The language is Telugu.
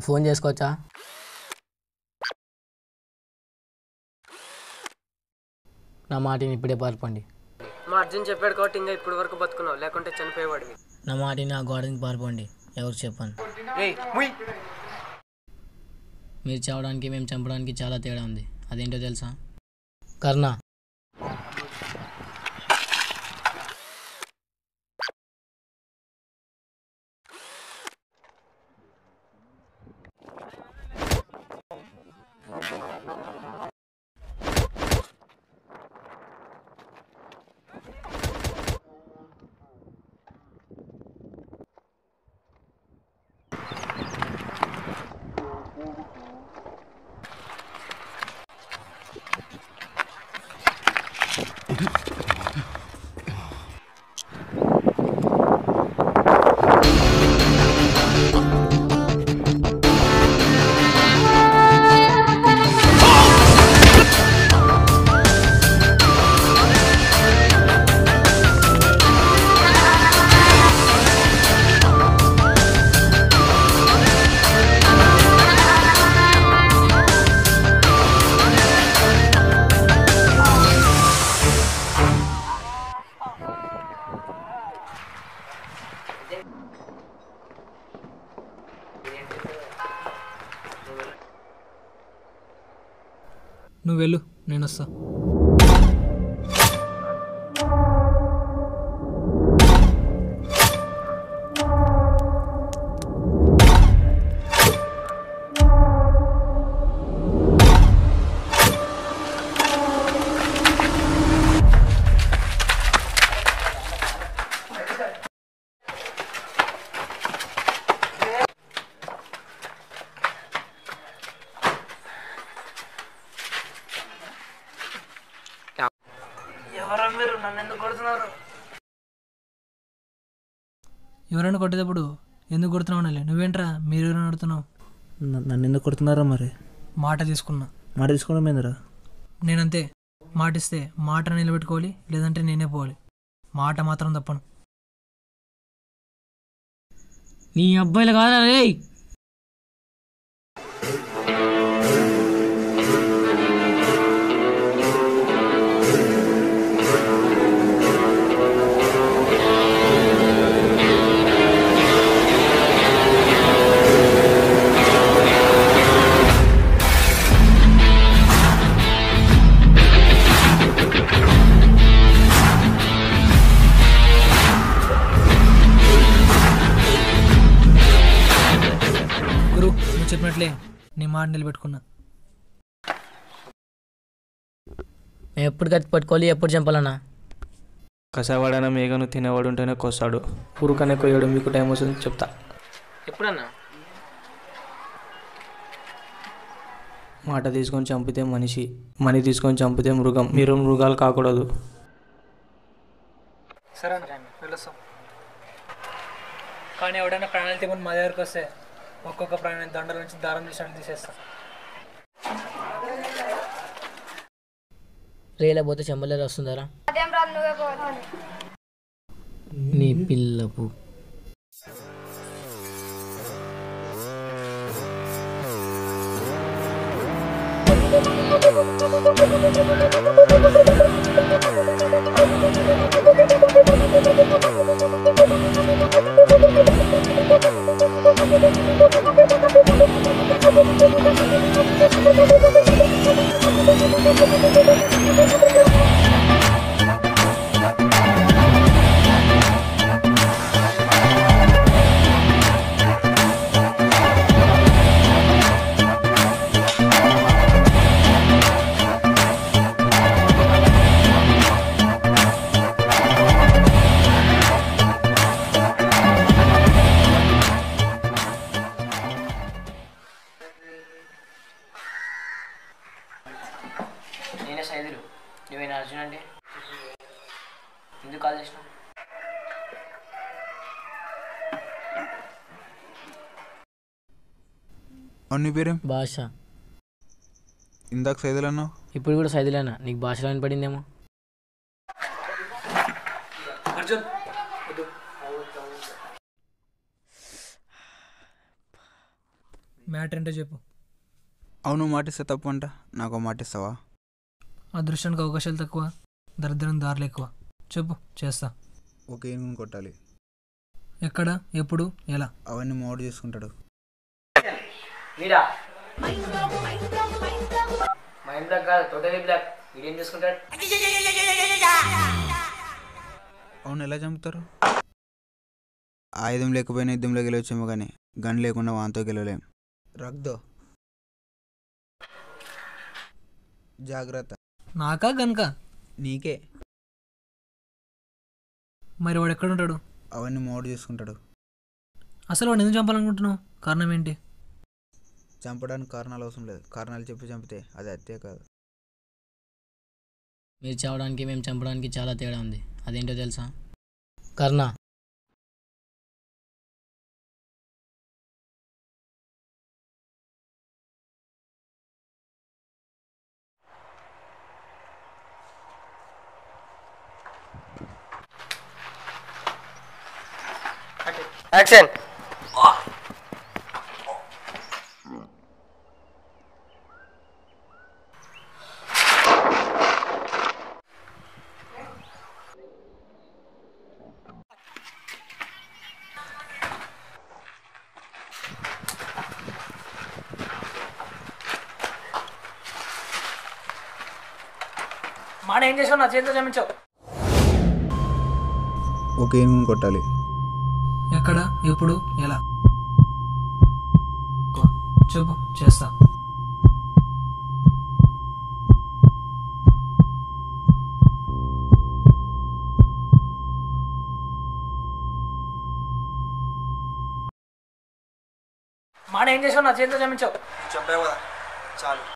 ఫోన్ చేసుకోవచ్చా నా మాటని ఇప్పుడే పారిపోండి మా అర్జున్ చెప్పాడు కాబట్టి ఇంకా ఇప్పటి వరకు బతుకున్నావు లేకుంటే చనిపోయేవాడివి నా మాటని ఆ గోడకి పారిపోండి ఎవరు చెప్పాను ఏయ్ ముయ్ మీరు చావడానికి మేము చంపడానికి చాలా తేడా ఉంది అదేంటో తెలుసా కర్ణ నువ్వు వెళ్ళు నేను వస్తా ఎవరా మీరు నన్ను ఎందుకు కొడుతున్నారు ఎవరైనా కొట్టేటప్పుడు ఎందుకు కొడుతున్నావు అనాలి నువ్వేంట్రా మీరు ఎవరైనా కొడుతున్నావు నన్ను ఎందుకు కొడుతున్నారా మరి మాట తీసుకున్నా మాట తీసుకోవడం ఏందిరా నేనంతే మాట ఇస్తే మాట నిలబెట్టుకోవాలి లేదంటే నేనే పోవాలి మాట మాత్రం తప్పను నీ అబ్బాయిలు కాదా రే గురు నువ్వు చెప్పినట్లే నీ మాట నిలబెట్టుకున్నా మేము ఎప్పుడు కత్తి పట్టుకోవాలి ఎప్పుడు చంపాలన్నా కసవాడన మేఘను తినేవాడు ఉంటేనే కొస్తాడు ఊరుకనే కొయ్యడు మీకు టైం వస్తుంది చెప్తా ఎప్పుడన్నా మాట తీసుకొని చంపితే మనిషి మనీ తీసుకొని చంపితే మృగం మీరు మృగాలు కాకూడదు సరే వెళ్ళొస్తాం కానీ ఎవడైనా ప్రాణాలు తీయమని మా దగ్గరకు వస్తే ఒక్కొక్క ప్రాణాన్ని దండల నుంచి దారం తీసినట్టు తీసేస్తా రేలా పోతే చెంబలేరు వస్తుందారా నీ పిల్లకు నేనే సైదులు నువ్వేనా అర్జున్ అంటే ఎందుకు కాల్ చేసినావు అవును నీ పేరేం భాష ఇందాక సైదులు అన్నావు ఇప్పుడు కూడా సైదులేనా నీకు భాషలో పడిందేమో అర్జున్ మ్యాటర్ ఏంటో చెప్పు అవును మాటిస్తే తప్పు అంట నాకు మాటిస్తావా అదృష్టానికి అవకాశాలు తక్కువ దరిద్రం దారులు ఎక్కువ చెప్పు చేస్తా ఓకే ఏనుగుని కొట్టాలి ఎక్కడ ఎప్పుడు ఎలా అవన్నీ మోడు చేసుకుంటాడు వీడా మైండ్ బ్లాక్ కాదు టోటలీ బ్లాక్ వీడేం చేసుకుంటాడు అవును ఎలా చంపుతారు ఆయుధం లేకపోయినా యుద్ధంలో గెలవచ్చేమో కానీ గన్ లేకుండా వాంతో గెలవలేం రగ్దో జాగ్రత్త నాకా గనుక నీకే మరి వాడు ఎక్కడ ఉంటాడు అవన్నీ మోడు చేసుకుంటాడు అసలు వాడు ఎందుకు చంపాలనుకుంటున్నావు కారణం ఏంటి చంపడానికి కారణాలు అవసరం లేదు కారణాలు చెప్పి చంపితే అది హత్య కాదు మీరు చావడానికి మేము చంపడానికి చాలా తేడా ఉంది అదేంటో తెలుసా కర్ణ యాక్షన్ మాట ఏం చేసావు నా చేతితో చమించావు ఓకే ఏనుగుని కొట్టాలి ఎక్కడ ఎప్పుడు ఎలా చెప్పు చేస్తా మాట ఏం చేసావు నా చేతితో చమించావు చెప్పావు కదా చాలు